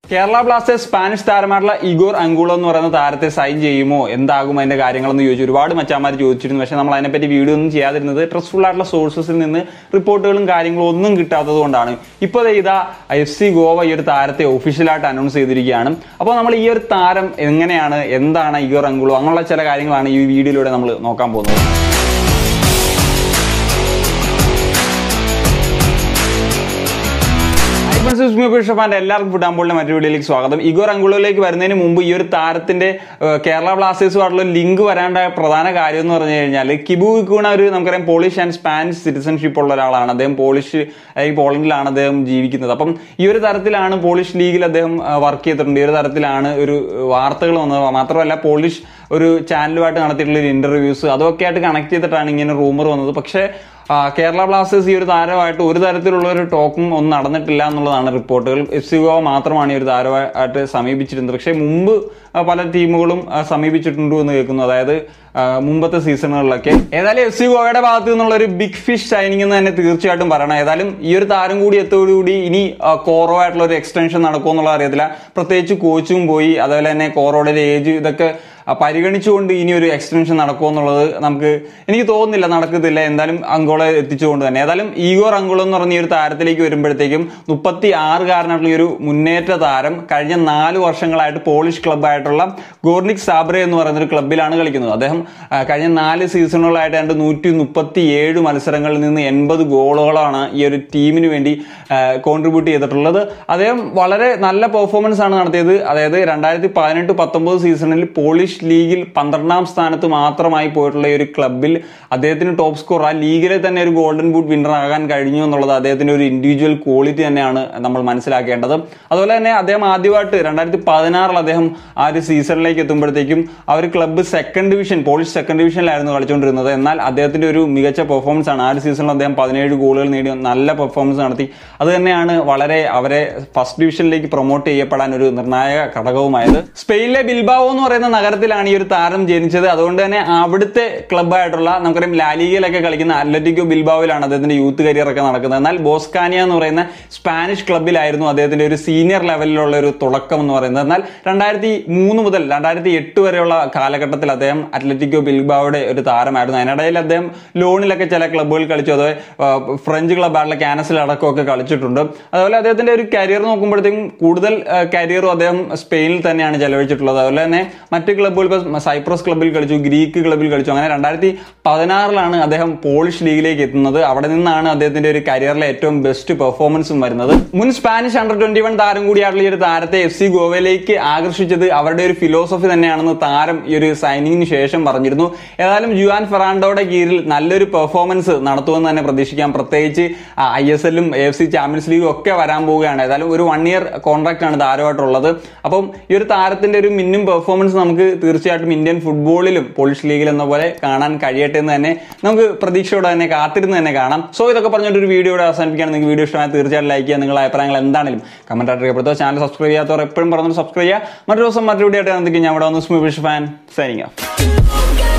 Kerala Blasters Spanish താരമായിട്ടുള്ള Igor Angulo എന്ന് പറയുന്ന താരത്തെ സൈൻ ചെയ്യുമോ എന്താകും അതിന്റെ കാര്യങ്ങളെന്ന് ചോദിച്ചു ഒരുപാട് മച്ചാമാർ ചോദിച്ചിരുന്നു പക്ഷെ നമ്മൾ അതിനെപ്പറ്റി വീഡിയോ ഒന്നും ചെയ്യാതിരുന്നത് ട്രസ്റ്റ്ഫുൾ ആയിട്ടുള്ള സോഴ്സസിൽ നിന്ന് റിപ്പോർട്ടുകളും കാര്യങ്ങളും ഒന്നും കിട്ടാത്തത് കൊണ്ടാണ് ഇപ്പോൾ ദേ ഇതാ എഫ് സി ഗോവ ഈ ഒരു താരത്തെ ഒഫീഷ്യലായിട്ട് അനൗൺസ് ചെയ്തിരിക്കുകയാണ് അപ്പോൾ നമ്മൾ ഈ ഒരു താരം എങ്ങനെയാണ് എന്താണ് ഇഗോർ അങ്കുളോ അങ്ങനെയുള്ള ചില കാര്യങ്ങളാണ് ഈ വീഡിയോയിലൂടെ നമ്മൾ നോക്കാൻ പോകുന്നത് ഷഫാന്റെ എല്ലാവർക്കും ഫുട്ബോളിന്റെ മറ്റൊരു വീഡിയോയിലേക്ക് സ്വാഗതം ഇഗോർ അങ്കുളോയിലേക്ക് വരുന്നതിന് മുമ്പ് ഈ ഒരു താരത്തിന്റെ ഏഹ്, കേരള ബ്ലാസ്റ്റേഴ്സുമായിട്ടുള്ള ലിങ്ക് വരാണ്ടായ പ്രധാന കാര്യം എന്ന് പറഞ്ഞു കഴിഞ്ഞാൽ കിബു വിക്കൂണ ഒരു നമുക്കറിയാം പോളിഷ് ആൻഡ് സ്പാനിഷ് സിറ്റിസൺഷിപ്പ് ഉള്ള ഒരാളാണ് അദ്ദേഹം പോളിഷ് ഈ പോളണ്ടിലാണ് അദ്ദേഹം ജീവിക്കുന്നത് അപ്പം ഈ ഒരു തരത്തിലാണ് പോളിഷ് ലീഗിൽ അദ്ദേഹം വർക്ക് ചെയ്തിട്ടുണ്ട് ഈ ഒരു തരത്തിലാണ് ഒരു വാർത്തകൾ വന്നത് മാത്രമല്ല പോളിഷ് ഒരു ചാനലുമായിട്ട് നടത്തിയിട്ടുള്ള ഒരു ഇന്റർവ്യൂസ് അതൊക്കെ ആയിട്ട് കണക്ട് ചെയ്തിട്ടാണ് ഇങ്ങനെ റൂമർ വന്നത് പക്ഷേ ആ, കേരള ബ്ലാസ്റ്റേഴ്സ് ഈ ഒരു താരമായിട്ട് ഒരു തരത്തിലുള്ള ഒരു ടോക്കും ഒന്നും നടന്നിട്ടില്ല എന്നുള്ളതാണ് റിപ്പോർട്ടുകൾ എഫ് സി ഗോവ മാത്രമാണ് ഈ ഒരു താരമായിട്ട് സമീപിച്ചിരുന്നത് പക്ഷേ മുമ്പ് ആ, പല ടീമുകളും ആ, സമീപിച്ചിട്ടുണ്ട് എന്ന് കേൾക്കുന്നു അതായത് ആ, മുമ്പത്തെ സീസണുകളിലൊക്കെ ഏതായാലും എഫ് സി ഗോവയുടെ ഭാഗത്ത് നിന്നുള്ള ഒരു ബിഗ് ഫിഷ് സൈനിങ് എന്ന് തന്നെ തീർച്ചയായിട്ടും പറയണം ഏതായാലും ഈ ഒരു താരം കൂടി എത്തോടുകൂടി ഇനി ആ, കോറോ ആയിട്ടുള്ള ഒരു എക്സ്റ്റൻഷൻ നടക്കുമോ എന്നുള്ളത് അറിയത്തില്ല പ്രത്യേകിച്ച് കോച്ചും പോയി അതുപോലെ തന്നെ കോറോയുടെ ഒരു ഏജ് ഇതൊക്കെ ആ, പരിഗണിച്ചുകൊണ്ട് ഇനി ഒരു എക്സ്റ്റൻഷൻ നടക്കുമോ എന്നുള്ളത് നമുക്ക് എനിക്ക് തോന്നുന്നില്ല നടക്കത്തില്ല എന്തായാലും അങ്കോളെ എത്തിച്ചുകൊണ്ട് തന്നെ ഏതായാലും ഈഗോർ അങ്കോളം എന്ന് പറഞ്ഞ ഈ ഒരു താരത്തിലേക്ക് വരുമ്പോഴത്തേക്കും മുപ്പത്തി ആറുകാരനായിട്ടുള്ള ഈ ഒരു മുന്നേറ്റ താരം കഴിഞ്ഞ നാല് വർഷങ്ങളായിട്ട് പോളിഷ് ക്ലബ്ബായിട്ടുള്ള ഗോർണിക് സാബ്രെ എന്ന് പറയുന്ന ഒരു ക്ലബ്ബിലാണ് കളിക്കുന്നത് അദ്ദേഹം ആ, കഴിഞ്ഞ നാല് സീസണുകളായിട്ട് രണ്ട് നൂറ്റി മുപ്പത്തി ഏഴ് മത്സരങ്ങളിൽ നിന്ന് എൺപത് ഗോളുകളാണ് ഈ ഒരു ടീമിന് വേണ്ടി കോൺട്രിബ്യൂട്ട് ചെയ്തിട്ടുള്ളത് അദ്ദേഹം വളരെ നല്ല പെർഫോമൻസ് ആണ് നടത്തിയത് അതായത് രണ്ടായിരത്തി പതിനെട്ട് പത്തൊമ്പത് സീസണിൽ പോളിഷ് ലീഗിൽ പന്ത്രണ്ടാം സ്ഥാനത്ത് മാത്രമായി പോയിട്ടുള്ള ഈ ഒരു ക്ലബിൽ അദ്ദേഹത്തിന് ടോപ്പ് സ്കോർ ആ ലീഗിലെ തന്നെ ഒരു ഗോൾഡൻ ബൂട്ട് വിന്നർ ആകാൻ കഴിഞ്ഞു എന്നുള്ളത് അദ്ദേഹത്തിന്റെ ഒരു ഇൻഡിവിജ്വൽ ക്വാളിറ്റി തന്നെയാണ് നമ്മൾ മനസ്സിലാക്കേണ്ടത് അതുപോലെ തന്നെ അദ്ദേഹം ആദ്യമായിട്ട് രണ്ടായിരത്തി പതിനാറിൽ അദ്ദേഹം ആ ഒരു സീസണിലേക്ക് എത്തുമ്പോഴത്തേക്കും ആ ഒരു club second division Polish second ഡിവിഷനിലായിരുന്നു കളിച്ചുകൊണ്ടിരുന്നത് എന്നാൽ അദ്ദേഹത്തിന്റെ ഒരു മികച്ച പെർഫോമൻസ് ആണ് ആ ഒരു സീസണിൽ അദ്ദേഹം പതിനേഴ് ഗോളുകൾ നേടി നല്ല പെർഫോമൻസ് നടത്തി അത് തന്നെയാണ് വളരെ അവരെ ഫസ്റ്റ് ഡിവിഷനിലേക്ക് പ്രൊമോട്ട് ചെയ്യപ്പെടാൻ ഒരു നിർണായക ഘടകവുമായത് സ്പെയിനിലെ ബിൽബാവോ എന്ന് പറയുന്ന നഗരത്തിലാണ് ഈ ഒരു താരം ജനിച്ചത് അതുകൊണ്ട് തന്നെ അവിടുത്തെ ക്ലബ്ബായിട്ടുള്ള നമുക്കറിയാം ലാലിഗയിലൊക്കെ കളിക്കുന്ന അത്ലറ്റിക്കോ ബിൽബാവിലാണ് അദ്ദേഹത്തിന്റെ യൂത്ത് കരിയർ ഒക്കെ നടക്കുന്നത് എന്നാൽ ബോസ്കാനിയ എന്ന് പറയുന്ന സ്പാനിഷ് ക്ലബ്ബിലായിരുന്നു അദ്ദേഹത്തിന്റെ ഒരു സീനിയർ ലെവലിലുള്ള ഒരു തുടക്കം എന്ന് പറയുന്നത് എന്നാൽ രണ്ടായിരത്തി മൂന്ന് മുതൽ രണ്ടായിരത്തി എട്ട് വരെയുള്ള കാലഘട്ടത്തിൽ അദ്ദേഹം അത്ലറ്റിക്കോ ബിൽബാവയുടെ ഒരു താരമായിരുന്നു അതിനിടയിൽ അദ്ദേഹം ലോണിലൊക്കെ ചില ക്ലബ്ബുകൾ കളിച്ചു അതുപോലെ ആ, ഫ്രഞ്ച് ക്ലബ്ബായിട്ടുള്ള കാനസിൽ അടക്കമൊക്കെ കളിച്ചിട്ടുണ്ട് അതുപോലെ അദ്ദേഹത്തിന്റെ ഒരു കരിയർ നോക്കുമ്പോഴത്തേക്കും കൂടുതൽ കരിയറും അദ്ദേഹം സ്പെയിനിൽ തന്നെയാണ് ചെലവഴിച്ചിട്ടുള്ളത് അതുപോലെ തന്നെ മറ്റ് ക്ലബ്ബുകൾ ഇപ്പോൾ സൈപ്രസ് ക്ലബ്ബിൽ കളിച്ചു ഗ്രീക്ക് ക്ലബ്ബിൽ കളിച്ചു അങ്ങനെ രണ്ടായിരത്തി പതിനാറിലാണ് അദ്ദേഹം പോളിഷ് ലീഗിലേക്ക് എത്തുന്നത് അവിടെ നിന്നാണ് അദ്ദേഹത്തിന്റെ ഒരു കരിയറിലെ ഏറ്റവും ബെസ്റ്റ് പെർഫോമൻസും വരുന്നത് മുൻ സ്പാനിഷ് അണ്ടർ ട്വന്റി വൺ താരം കൂടിയായിട്ടുള്ള ഈ ഒരു താരത്തെ എഫ് സി ഗോവയിലേക്ക് ആകർഷിച്ചത് അവരുടെ ഒരു ഫിലോസഫി തന്നെയാണെന്ന് താരം ഈ ഒരു സൈനിങ്ങിന് ശേഷം പറഞ്ഞിരുന്നു ഏതായാലും ജുവാൻ ഫെറാണ്ടോയുടെ കീഴിൽ നല്ലൊരു പെർഫോമൻസ് നടത്തുമെന്ന് തന്നെ പ്രതീക്ഷിക്കാം പ്രത്യേകിച്ച് ഐ എസ് എല്ലും എഫ് സി ചാമ്പ്യൻസ് ലീഗും ഒക്കെ വരാൻ പോവുകയാണ് ഏതായാലും ഒരു വൺ ഇയർ കോൺട്രാക്ട് ആണ് താരമായിട്ടുള്ളത് അപ്പം ഈ ഒരു താരത്തിന്റെ ഒരു മിന്നും പെർഫോമൻസ് നമുക്ക് തീർച്ചയായിട്ടും ഇന്ത്യൻ ഫുട്ബോളിലും പോളിഷ് ലീഗിൽ എന്ന പോലെ കാണാൻ കഴിയട്ടെ എന്ന് തന്നെ നമുക്ക് പ്രതീക്ഷയോടെ തന്നെ കാത്തിരുന്ന് തന്നെ കാണാം സോ ഇതൊക്കെ പറഞ്ഞിട്ട് ഒരു വീഡിയോയുടെ അവസാനിപ്പിക്കുകയാണ് നിങ്ങൾക്ക് വീഡിയോ ഇഷ്ടമായി തീർച്ചയായിട്ടും ലൈക്ക് ചെയ്യുക നിങ്ങളുടെ അഭിപ്രായങ്ങൾ എന്താണെങ്കിലും കമന്റ് ആയിട്ട് രേഖപ്പെടുത്തുക ചാനൽ സബ്സ്ക്രൈബ് ചെയ്യാത്തവർ എപ്പോഴും പറഞ്ഞു സബ്സ്ക്രൈബ് ചെയ്യുക മറ്റൊരു ദിവസം മറ്റൊരു വീഡിയോ ആയിട്ട് ഞാൻ ഇവിടെ വന്ന് സ്മീ ഫാൻ സൈനിങ് ഓഫ്